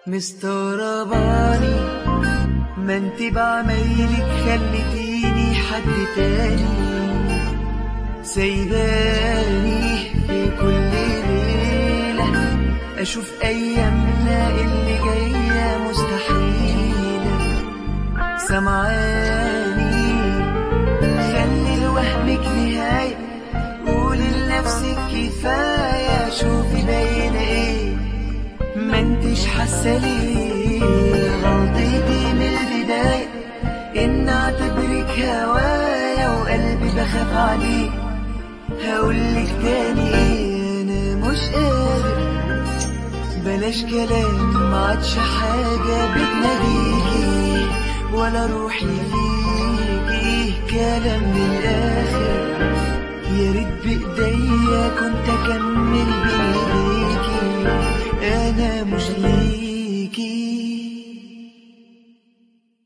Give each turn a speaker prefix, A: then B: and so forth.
A: مستغرباني ما انت بعمايلك خلتيني حد تاني سايباني في كل ليلة أشوف أيامنا اللي جاية مستحيلة سمعاني خلي لوهمك نهاية قولي لنفسك كفاية شوفي باين ايه ما انتش حاسة ليه غلطتي من البداية ان اعتبرك هوايا وقلبي بخاف عليه هقولك تاني ايه انا مش قادر بلاش كلام ما عادش حاجة بتناديكي ولا روحي فيكي كلام من الآخر يا ريت بإيديا كنت أكمل بإيديكي أنا مش ليكي